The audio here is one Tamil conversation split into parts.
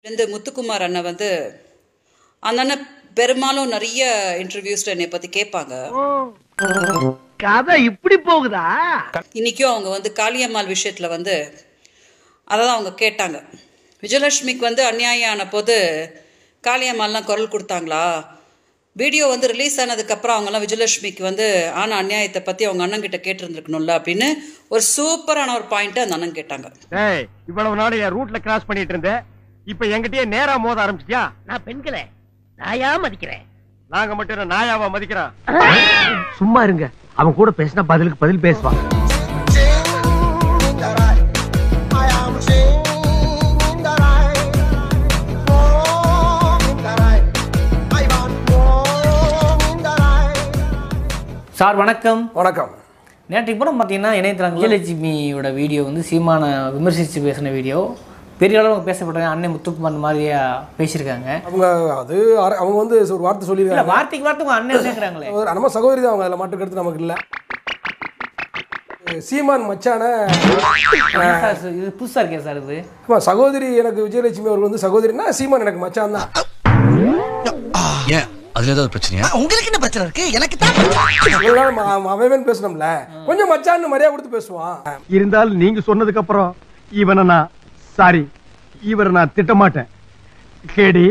இந்த முத்துக்குமார் அண்ணன் வந்து அந்த அண்ணன் பெரும்பாலும் நிறைய இன்டர்வியூஸ்ல என்னை பத்தி கேட்பாங்க கதை இப்படி போகுதா இன்னைக்கும் அவங்க வந்து காளியம்மாள் விஷயத்துல வந்து அதை தான் அவங்க கேட்டாங்க விஜயலட்சுமிக்கு வந்து அநியாயம் ஆன போது காளியம்மாள்லாம் குரல் கொடுத்தாங்களா வீடியோ வந்து ரிலீஸ் ஆனதுக்கப்புறம் அவங்கெல்லாம் விஜயலட்சுமிக்கு வந்து ஆன அநியாயத்தை பற்றி அவங்க அண்ணன் கிட்ட கேட்டிருந்துருக்கணும்ல அப்படின்னு ஒரு சூப்பரான ஒரு பாயிண்ட்டை அந்த அண்ணன் கேட்டாங்க டேய் இவ்வளவு நாள் என் ரூட்ல கிராஸ் பண்ணிட்டு இருந்தேன் இப்ப என்கிட்டயே நேரா மோத ஆரம்பிச்சிட்டியா நான் பெண்களை நாயா மதிக்கிறேன் நாங்க மட்டும் என்ன நாயாவா மதிக்கிறோம் சும்மா இருங்க அவன் கூட பேசினா பதிலுக்கு பதில் பேசுவான் சார் வணக்கம் வணக்கம் நேற்றைக்கு புறம் பார்த்தீங்கன்னா இணையதளம் விஜயலட்சுமியோட வீடியோ வந்து சீமான விமர்சித்து பேசின வீடியோ பெரிய அளவு பேசப்பட்டாங்க அண்ணன் முத்துக்குமார் இந்த மாதிரியா பேசியிருக்காங்க அவங்க அது அர- அவங்க வந்து ஒரு வார்த்தை இல்லை சொல்லியிருக்காங்க வார்த்தைக்கு வார்த்தை உங்க அண்ணன் கேட்குறாங்களே ஒரு நம்ம சகோதரி தான் அவங்க அதில் மாட்டு கருத்து நமக்கு இல்லை சீமான் மச்சான சார் இது புதுசாக இருக்கே சார் இது ஆமா, சகோதரி எனக்கு விஜயலட்சுமி அவர்கள் வந்து சகோதரினா சீமான் எனக்கு மச்சான் தான் ஏன் அதுல ஏதாவது பிரச்சனையா உங்களுக்கு என்ன பிரச்சனை இருக்கு எனக்கு தான் அவன் பேசணும்ல கொஞ்சம் மச்சான்னு மரியாதை கொடுத்து பேசுவான் இருந்தாலும் நீங்க சொன்னதுக்கு அப்புறம் இவனை நான் சாரி இவரை நான் திட்டமாட்டேன் கேடி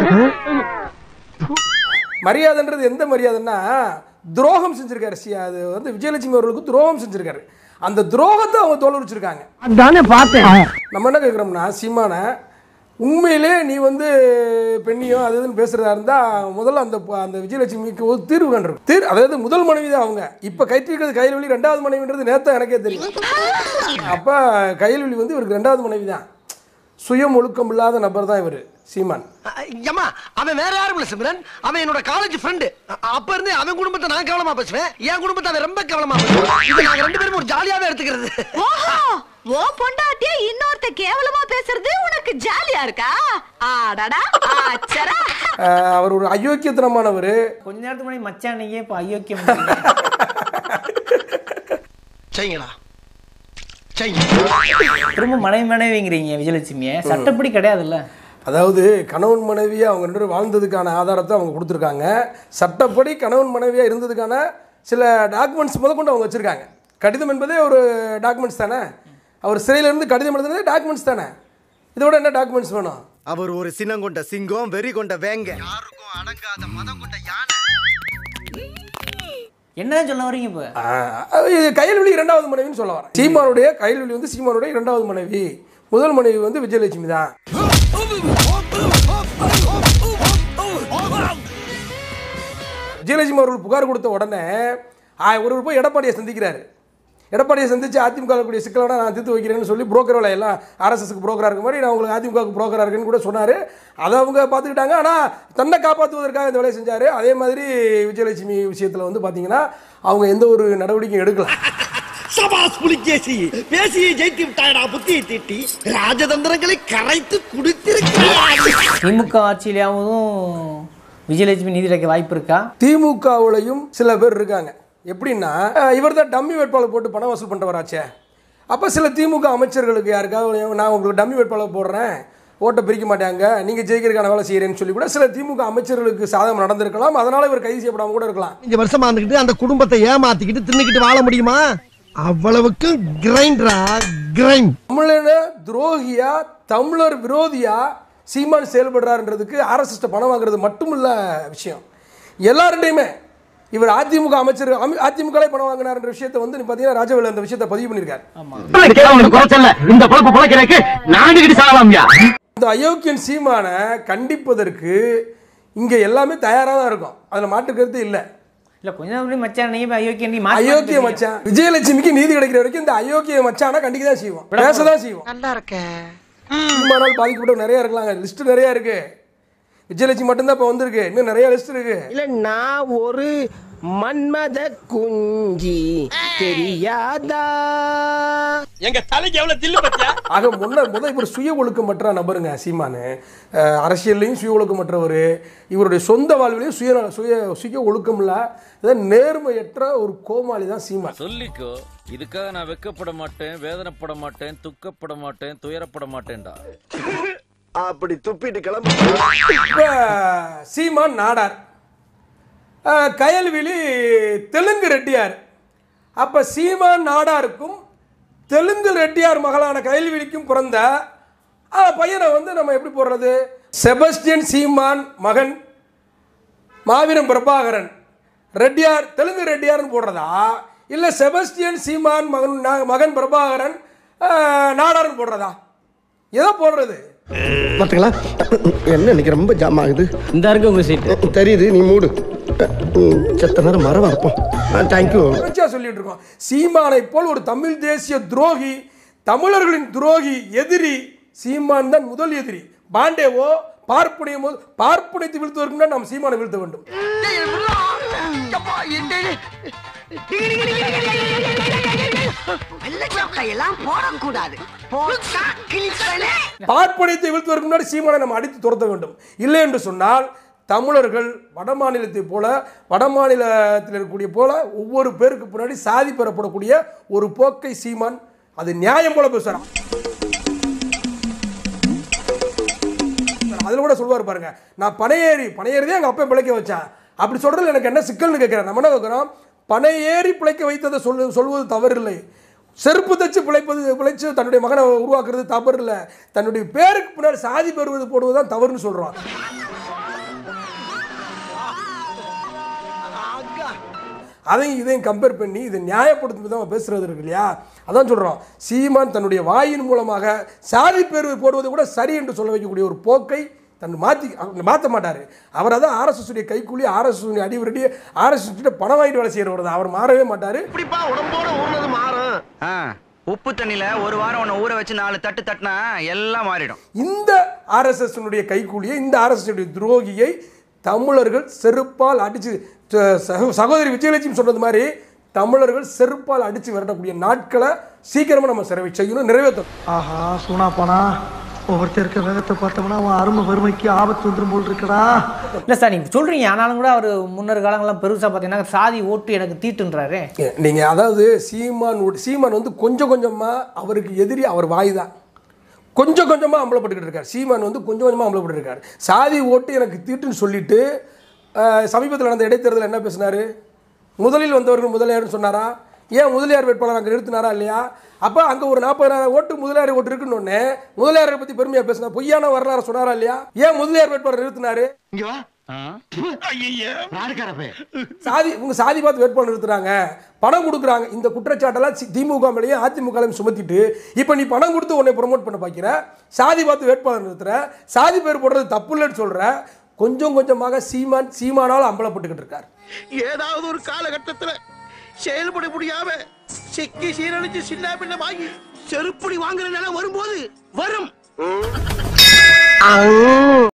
மரியாதைன்றது எந்த மரியாதைன்னா துரோகம் செஞ்சிருக்காரு சி அது வந்து விஜயலட்சுமி அவர்களுக்கு துரோகம் செஞ்சிருக்காரு அந்த துரோகத்தை அவங்க தோல் உரிச்சிருக்காங்க தானே பார்த்தேன் நம்ம என்ன கேட்குறோம்னா சீமான உண்மையிலே நீ வந்து பெண்ணியும் அது இதுன்னு பேசுறதா இருந்தா முதல்ல அந்த அந்த விஜயலட்சுமிக்கு ஒரு தீர்வு கண்டிருக்கும் தீர் அதாவது முதல் மனைவி தான் அவங்க இப்போ கைத்திருக்கிறது கைல்வெளி ரெண்டாவது மனைவின்றது நேத்தா எனக்கே தெரியும் அப்போ கைல்வெளி வந்து இவருக்கு ரெண்டாவது மனைவி தான் சுயம் ஒழுக்கம் இல்லாத நபர் தான் இவர் சீமான் ஏமா அவன் வேற யாரும் இல்ல சிம்ரன் அவன் என்னோட காலேஜ் ஃப்ரெண்டு அப்ப இருந்து அவன் குடும்பத்தை நான் கவனமா பேசுவேன் என் குடும்பத்தை அவன் ரொம்ப கவனமா பேசுவான் இது நாங்க ரெண்டு பேரும் ஒரு ஜாலியாவே எடுத்துக்கிறது ஓஹோ ஓ பொண்டாட்டிய இன்னொருத்த கேவலமா பேசுறது உனக்கு ஜாலியா இருக்கா ஆடடா ஆச்சரா அஹ் அவர் ஒரு அயோக்கியத்தனமானவர் கொஞ்ச நேரத்துக்கு முன்னாடி மச்சான் நீங்க இப்போ அயோக்கியம் செய்யுங்களா செய்யுங்க திரும்ப மனைவி மனைவிங்கிறீங்க விஜயலட்சுமியை சட்டப்படி கிடையாதுல்ல அதாவது கணவன் மனைவியாக அவங்க ரெண்டு பேரும் வாழ்ந்ததுக்கான ஆதாரத்தை அவங்க கொடுத்துருக்காங்க சட்டப்படி கணவன் மனைவியாக இருந்ததுக்கான சில டாக்குமெண்ட்ஸ் முதற்கொண்டு அவங்க வச்சுருக்காங்க கடிதம் என்பதே ஒரு டாக்குமெண்ட்ஸ் தானே அவர் சிறையில இருந்து கடிதம் எழுதுனதே டாக்குமெண்ட்ஸ் தானே இதோட என்ன டாக்குமெண்ட்ஸ் வேணும் அவர் ஒரு சின்னம் கொண்ட சிங்கம் வெறி கொண்ட வேங்க யாருக்கும் அடங்காத மதம் கொண்ட யானை என்னதான் சொல்ல வரீங்க இப்போ ஆஹ் இது கைல்வெளி இரண்டாவது மனைவின்னு சொல்ல வரேன் சீமானுடைய கைல்வெளி வந்து சீமானுடைய இரண்டாவது மனைவி முதல் மனைவி வந்து விஜயலட்சுமி தான் விஜயலட்சுமி அவர்கள் புகார் கொடுத்த உடனே ஆ, ஒருவர் போய் எடப்பாடியை சந்திக்கிறாரு எடப்பாடியை சந்திச்சு அதிமுக கூடிய சிக்கலோட நான் தீர்த்து வைக்கிறேன்னு சொல்லி புரோக்கர் வேலை எல்லாம் ஆர்எஸ்எஸ்க்கு புரோக்கராக இருக்க மாதிரி நான் உங்களுக்கு அதிமுகவுக்கு புரோக்கராக இருக்கேன்னு கூட சொன்னார் அதை அவங்க பார்த்துக்கிட்டாங்க ஆனால் தன்னை காப்பாற்றுவதற்காக இந்த வேலையை செஞ்சார் அதே மாதிரி விஜயலட்சுமி விஷயத்தில் வந்து பார்த்தீங்கன்னா அவங்க எந்த ஒரு நடவடிக்கையும் எடுக்கல சபாஸ் புலிகேசி பேசியை ஜெயித்து விட்டாயடா புத்தியை தீட்டி ராஜதந்திரங்களை கரைத்து குடித்திருக்கிறார் திமுக ஆட்சியிலாவதும் விஜயலட்சுமி நீதி கிடைக்க வாய்ப்பு இருக்கா திமுகவுலையும் சில பேர் இருக்காங்க எப்படின்னா இவர் தான் டம்மி வேட்பாளர் போட்டு பணம் வசூல் பண்ணுறவராச்சே அப்போ சில திமுக அமைச்சர்களுக்கு யாருக்காவது நான் உங்களுக்கு டம்மி வேட்பாளர் போடுறேன் ஓட்டை பிரிக்க மாட்டாங்க நீங்கள் ஜெயிக்கிறதுக்கான வேலை செய்கிறேன்னு சொல்லி கூட சில திமுக அமைச்சர்களுக்கு சாதகம் நடந்திருக்கலாம் அதனால இவர் கைது செய்யப்படாமல் கூட இருக்கலாம் அஞ்சு வருஷமா இருந்துகிட்டு அந்த குடும்பத்தை ஏமாத்திக்கிட்டு தின்னுக்கிட்டு வாழ முடியுமா அவ்வளவுக்கு கிரைண்டரா கிரைண்ட் தமிழன துரோகியா தமிழர் விரோதியா சீமான் செயல்படுறாருன்றதுக்கு ஆர்எஸ்எஸ் பணம் வாங்குறது மட்டுமில்ல விஷயம் எல்லார்ட்டையுமே இவர் அதிமுக அமைச்சர் அமி- அதிமுகலே பணம் வாங்கினார்ன்ற விஷயத்தை வந்து நீ பார்த்தீங்கன்னா ராஜவேலு அந்த விஷயத்தை பதிவு பண்ணியிருக்காரு குறைச்சல இந்த குழப்ப குலைக்கிறதுக்கு நாண்டுகிட்டு சாகலாம்யா இந்த அயோக்கியன் சீமானை கண்டிப்பதற்கு இங்கே எல்லாமே தயாராக தான் இருக்கும் அதில் மாற்று கருத்து இல்லை இல்ல கொஞ்ச நேரம் முன்னாடி மச்சான் நீங்க இப்ப அயோக்கியம் நீ மாத்தி அயோக்கிய மாத்தி மச்சான் விஜயலட்சுமிக்கு நீதி கிடைக்கிற வரைக்கும் இந்த அயோக்கிய மச்சானை கண்டிக்க தான் செய்வோம் பேச தான் செய்வோம் நல்லா இருக்க சீமானால் பாதிக்கப்பட்ட நிறைய இருக்கலாங்க லிஸ்ட் நிறைய இருக்கு விஜயலட்சுமி மட்டும்தான் இப்போ வந்திருக்கு இன்னும் நிறைய லிஸ்ட் இருக்கு இல்ல நான் ஒரு மன்மத குஞ்சி தெரியாதா ஆக முன்ன முத இவர் சுய ஒழுக்கமற்ற நபருங்க சீமானு அஹ், அரசியல்லையும் சுய ஒழுக்கமற்றவர் இவருடைய சொந்த வாழ்விலையும் சுய சுய சுய ஒழுக்கம் இல்ல நேர்மையற்ற ஒரு கோமாளி தான் சீமான் சொல்லிக்கோ இதுக்காக நான் வெக்கப்பட மாட்டேன் வேதனைப்பட மாட்டேன் துக்கப்பட மாட்டேன் துயரப்பட மாட்டேன்டா அப்படி துப்பிட்டு கிளம்பு இப்போ சீமான் நாடார் அஹ், கயல்விழி தெலுங்கு ரெட்டியார் அப்போ சீமான் நாடாருக்கும் தெலுங்கு ரெட்டியார் மகளான கயல்விழிக்கும் பிறந்த அஹ், பையனை வந்து நம்ம எப்படி போடுறது செபஸ்டியன் சீமான் மகன் மாவீரன் பிரபாகரன் ரெட்டியார் தெலுங்கு ரெட்டியார்னு போடுறதா இல்லை செபஸ்டியன் சீமான் மகன் நா- மகன் பிரபாகரன் அஹ், நாடார்னு போடுறதா எதோ போடுறது பாத்துங்களா என்ன இன்னைக்கு ரொம்ப ஜாம் ஆகுது இந்த இருக்கு உங்க சீட்டு தெரியுது நீ மூடு ம், செத்த நேரம் மரம் இருப்போம் தேங்க்யூ தொடர்ச்சியா சொல்லிட்டு இருக்கோம் சீமானை போல் ஒரு தமிழ் தேசிய துரோகி தமிழர்களின் துரோகி எதிரி சீமான் தான் முதல் எதிரி பாண்டேவோ பார்ப்பனையமோ பார்ப்பனைத்து வீழ்த்துவதற்கு நாம் சீமானை வீழ்த்த வேண்டும் எல்லாம் போடக்கூடாது போட்டா கிழிப்பனே பார்ப்பனைத்தை வீழ்த்துவதற்கு முன்னாடி சீமானை நம்ம அடித்து துரத்த வேண்டும் இல்லை என்று சொன்னால் தமிழர்கள் வட மாநிலத்தை போல வட மாநிலத்தில் இருக்கக்கூடிய போல ஒவ்வொரு பேருக்கு பின்னாடி சாதி பெறப்படக்கூடிய ஒரு போக்கை சீமான் அது நியாயம் போல பேசுறான் அதில் கூட சொல்லுவார் பாருங்க நான் பனையேறி பனையேறி தான் எங்கள் அப்பா பிழைக்க வச்சேன் அப்படி சொல்றதுல எனக்கு என்ன சிக்கல்னு கேட்குறேன் நம்ம என்ன கேட்குறோம் பனையேறி பிழைக்க வைத்ததை சொல்லு சொல்வது தவறில்லை செருப்பு தச்சு பிழைப்பது பிழைச்சு தன்னுடைய மகனை உருவாக்குறது தவறு இல்லை தன்னுடைய பேருக்கு பின்னாடி சாதி பெறுவது போடுவது தான் தவறுன்னு சொல்கிறோம் அதையும் இதையும் கம்பேர் பண்ணி இதை நியாயப்படுத்தும் விதமாக பேசுறது இருக்கு இல்லையா அதான் சொல்கிறோம் சீமான் தன்னுடைய வாயின் மூலமாக சாதி பேர்வு போடுவது கூட சரி என்று சொல்ல வைக்கக்கூடிய ஒரு போக்கை தன் மாற்றி மாற்ற மாட்டார் அவர் அதான் ஆர்எஸ்எஸ் உடைய கைக்கூலி ஆர்எஸ்எஸ் அடிவரடி ஆர்எஸ்எஸ் கிட்ட பணம் வாங்கிட்டு வேலை செய்கிறவர் தான் அவர் மாறவே மாட்டார் இப்படிப்பா உடம்போட ஊர்னது மாறும் ஆ, உப்பு தண்ணியில ஒரு வாரம் உன்னை ஊற வச்சு நாலு தட்டு தட்டினா எல்லாம் மாறிடும் இந்த ஆர்எஸ்எஸ் கைக்கூலியை இந்த ஆர்எஸ்எஸ் உடைய துரோகியை தமிழர்கள் செருப்பால் அடிச்சு ச- சகோ- சகோதரி விஜயலட்சுமி சொன்னது மாதிரி தமிழர்கள் செருப்பால் அடிச்சு விரட்டக்கூடிய நாட்களை சீக்கிரமா நம்ம சிறவை செய்யணும் நிறைவேற்றணும் ஆஹா சூனா போனா ஒவ்வொருத்தர் இருக்க வேகத்தை பார்த்தோம்னா அவன் அருமை வறுமைக்கு ஆபத்து வந்துடும் போல் இருக்கடா இல்லை சார் நீங்கள் சொல்கிறீங்க ஆனாலும் கூட அவர் முன்னர் காலங்கள்லாம் பெருசாக பார்த்தீங்கன்னா சாதி ஓட்டு எனக்கு தீட்டுன்றாரு நீங்க அதாவது சீமான் உட- சீமான் வந்து கொஞ்சம் கொஞ்சமா அவருக்கு எதிரி அவர் வாய் தான் கொஞ்சம் கொஞ்சமாக அம்பலப்பட்டுக்கிட்டு இருக்கார் சீமான் வந்து கொஞ்சம் கொஞ்சமாக அம்பலப்பட்டு இருக்கார் சாதி ஓட்டு எனக்கு தீட்டுன்னு சொல்லிட்டு சமீபத்தில் நடந்த இடைத்தேர்தல் என்ன பேசினாரு முதலில் வந்தவர்கள் முதலியார்னு சொன்னாரா ஏன் முதலியார் வேட்பாளர் அங்கே நிறுத்தினாரா இல்லையா அப்போ அங்கே ஒரு நாற்பதாயிரம் ஓட்டு முதலியார் ஓட்டு இருக்குன்னு ஒன்று முதலியாரை பற்றி பெருமையாக பேசினா பொய்யான வரலாறு சொன்னாரா இல்லையா ஏன் முதலியார் வேட்பாளர் நிறுத்தினாரு இங்க வா ராடுக்காரப்பே சாதி உங்க சாதி பார்த்து வேட்பாளர் நிறுத்துறாங்க பணம் கொடுக்குறாங்க இந்த குற்றச்சாட்டெல்லாம் சி- திமுக மேலேயும் அதிமுக மேலேயும் சுமத்திட்டு இப்போ நீ பணம் கொடுத்து உன்னை ப்ரொமோட் பண்ண பார்க்கிற சாதி பார்த்து வேட்பாளர் நிறுத்துற சாதி பேர் போடுறது தப்பு இல்லைன்னு சொல்ற கொஞ்சம் கொஞ்சமாக சீமான் சீமானால் அம்பலப்பட்டுக்கிட்டு இருக்கார் ஏதாவது ஒரு காலகட்டத்துல செயல்பட முடியாம சிக்கி சீரழிச்சு சின்ன பின்னமாகி செருப்படி வாங்குற நிலை வரும்போது வரும்